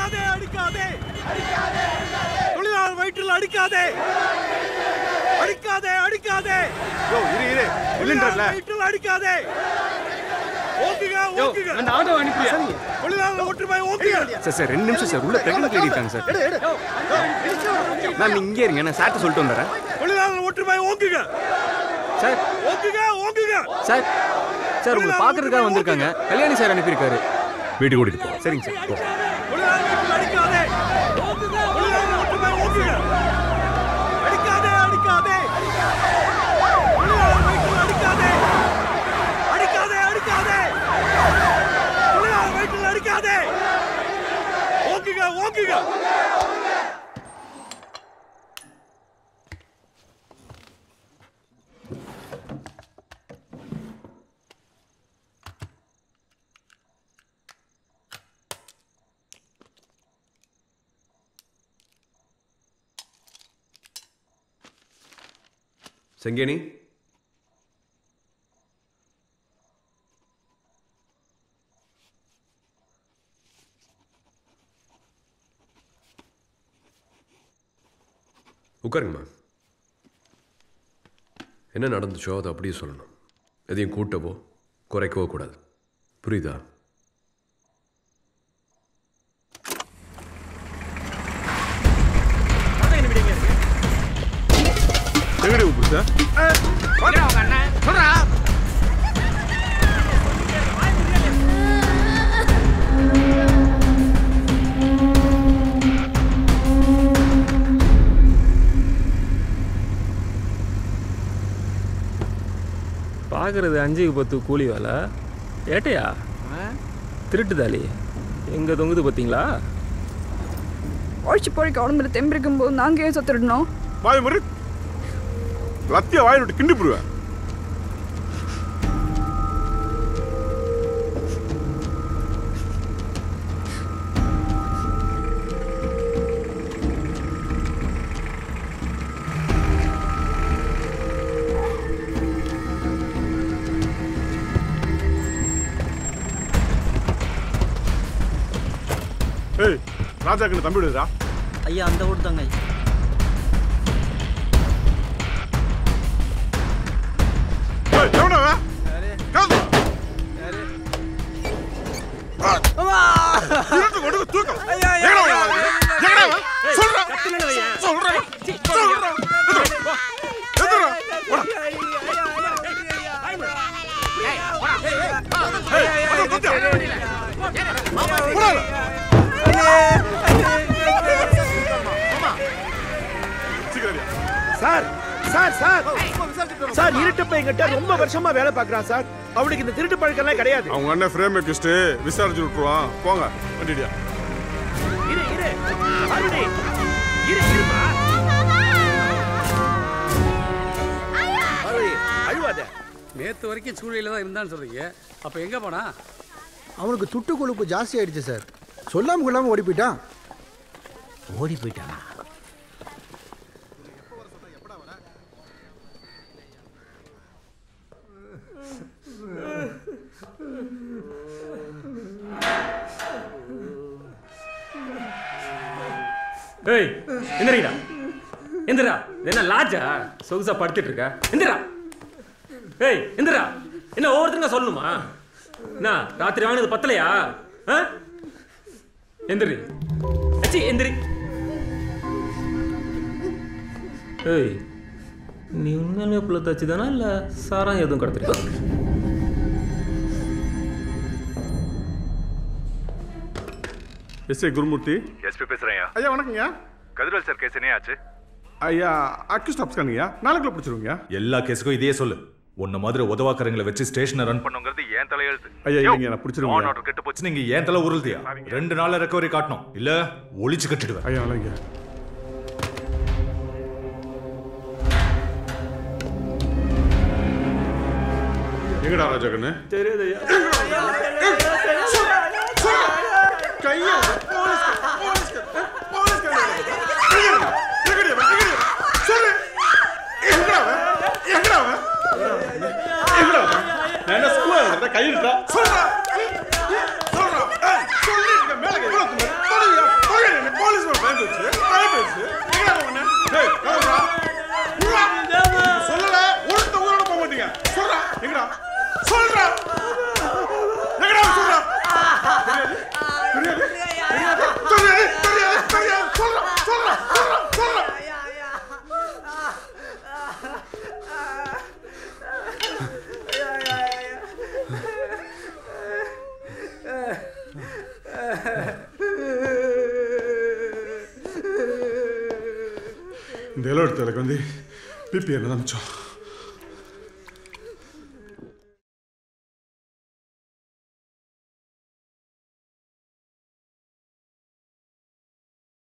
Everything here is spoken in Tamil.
அடிக்காதே அடிக்காதே தொழிலாளர் வயிற்றில் அடிக்காதே அடிக்காதே அடிக்காதே யோ இரு இரு இல்லன்றல வயிற்றில் அடிக்காதே ஓங்குங்க ஓங்குங்க அந்த ஆட்டோ அனுப்பியா தொழிலாளர் ஒற்றுமை ஓங்குங்க சார் சார் ரெண்டு நிமிஷம் சார் உள்ள பிரெக்னென்ட் லேடி இருக்காங்க சார் மேம் இங்கே இருங்க நான் சார்ட்ட சொல்லிட்டு வந்துடுறேன் தொழிலாளர் ஒற்றுமை ஓங்குங்க சார் ஓங்குங்க ஓங்குங்க சார் சார் உங்களை பார்க்கறதுக்காக வந்திருக்காங்க கல்யாணி சார் அனுப்பியிருக்காரு வீட்டுக்கு கூட்டிட்டு போ சரிங்க சார் போ. தொழிலாளர் வயிற்றில் அடிக்காதே தொழிலாளர் ஒற்றுமை ஓங்குங்க அடிக்காதே அடிக்காதே தொழிலாளர் வயிற்றில் அடிக்காதே அடிக்காதே அடிக்காதே தொழிலாளர் வயிற்றில் அடிக்காதே ஓங்குங்க ஓங்குங்க செங்கேணி உட்காருங்கம்மா என்ன நடந்துச்சோ அதை அப்படியே சொல்லணும் எதையும் கூட்டவோ குறைக்கவோ கூடாது புரியுதா எங்கடி புடிச்சா பார்க்கறது அஞ்சுக்கு பத்து கூலி வேலை ஏட்டையா திருட்டு தாலி எங்கே தொங்குது பார்த்தீங்களா உழைச்சி பொழைக்க உடம்புல தெம்பு இருக்கும்போது நாங்கள் ஏன் சத்துடணும் வாய் முறை லத்திய வாய் விட்டு கிண்டி போடுவேன் ஏய் ராஜாக்கு தம்பி விடுறா ஐயா அந்த ஊர் தாங்க ஏய் எவனோ அவன்? காந்து. இருட்டு கொடுக்கு தூக்கம். எங்கடா அவன்? எங்கடா அவன்? சொல்றா. சொல்றா. சொல்றா. எதுரா? எதுரா? போடா. ஏய், அதான் கொஞ்சம். போடாத. சீக்கிரம் அடியா. சார் சார் சார் சார் இருட்டு பையன்கிட்ட ரொம்ப வருஷமா வேலை பார்க்கறான் சார் அவனுக்கு இந்த திருட்டு பழக்கம்லாம் கிடையாது அவங்க அண்ணன் ஃப்ரேம் வச்சுட்டு விசாரிச்சு விட்டுருவான் போங்க வண்டிடியா இரு இரு அருணி இரு இருமா அருணி அழுவாத நேத்து வரைக்கும் சூழ்நிலை தான் இருந்தான்னு சொல்றீங்க அப்ப எங்க போனா அவனுக்கு துட்டு கொழுப்பு ஜாஸ்தி ஆயிடுச்சு சார் சொல்லாம கொள்ளாம ஓடி போயிட்டான் ஓடி போயிட்டானா ஏய் எந்திரிடா எந்திரா இது என்ன லாஜா சொகுசா படுத்துட்டு இருக்க எந்திரா ஏய் எந்திரா என்ன ஒவ்வொருத்தருங்க சொல்லணுமா என்ன ராத்திரி வாங்கினது பத்தலையா ஆ? எந்திரி அச்சி எந்திரி ஏய் நீ உண்மையிலுமே புள்ள தச்சு தானா இல்லை சாரம் எதுவும் கடத்திருக்கா எஸ் ஏ குருமூர்த்தி எஸ்பி பேசுறேன்யா ஐயா வணக்கங்க கதிரவல் சார் கேஸ் என்ன ஆச்சு ஐயா அக்யூஸ்ட் அப்ஸ்கானுங்கய்யா நாளைக்குள்ள பிடிச்சிருவீங்க எல்லா கேஸுக்கும் இதையே சொல்லு உன்ன மாதிரி உதவாக்கறங்களை வச்சு ஸ்டேஷனை ரன் பண்ணுங்கிறது ஏன் தலையெழுத்து ஐயா யோ, இல்லைங்க நான் பிடிச்சிருவேன் law and order கெட்டு போச்சு நீங்க ஏன் தலை உருள்தியா ரெண்டு நாள்ல ரெக்கவரி காட்டணும் இல்ல ஒளிச்சு கட்டிடுவேன் ஐயா இல்லைங்க எங்கடா ராஜா கண்ணு தெரியுது ஐயா கையா போலீஸ் போலீஸ் போலீஸ் எங்கடி அவன் எங்கடி சொல்லு எங்கடா அவன் எங்கடா அவன் எங்கடா அவன் நான் என்ன ஸ்கூல் கையிட்டா சொல்றா சொல்றா ஏய் சொல்லி மேல கை இவ்வளவு தொடுவியா சொல்றா எங்கடா சொல்றா தெரியாது தெரியாது தெரியாது தெரியாது சொல்றா சொல்றா சொல்றா சொல்றா இந்த இளவெடுத்தலுக்கு வந்து பிபி என்ன தான் மிச்சம்